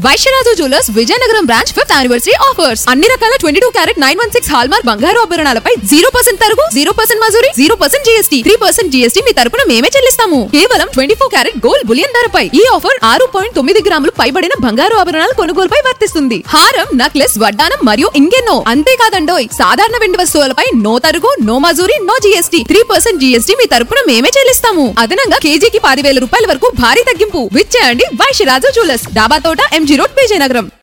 Vysyaraju jewellers Vizianagaram branch fifth anniversary offers అన్ని రకాల twenty two carat nine one six hallmark బంగారు ఆభరణాలపై జీరో పర్సెంట్ తరుగు జీరో పర్సెంట్ మజూరి zero percent GST three percent GST మీ తరపున మేమే చెల్లిస్తాము కేవలం twenty four carat gold bullion ధరపై ఈ ఆఫర్ ఆరు పాయింట్ తొమ్మిది గ్రాములు పైబడిన బంగారు ఆభరణాల కొనుగోలుపై వర్తిస్తుంది హారం నక్లెస్ వడ్డానం మరియు ఇంకెన్నో అంతేకాదండోయ్ సాధారణ వెండి వస్తువులపై నో తరుగు నో మజూరి no GST three percent GST మీ తరపున మేమే చెల్లిస్తాము అదనంగా కేజీకి పదివేల రూపాయల వరకు భారీ తగ్గింపు విచ్చేయండి వైశ్యరాజు జ్యువెలర్స్ డాబా తోట ఎంజీ రోడ్ విజయనగరం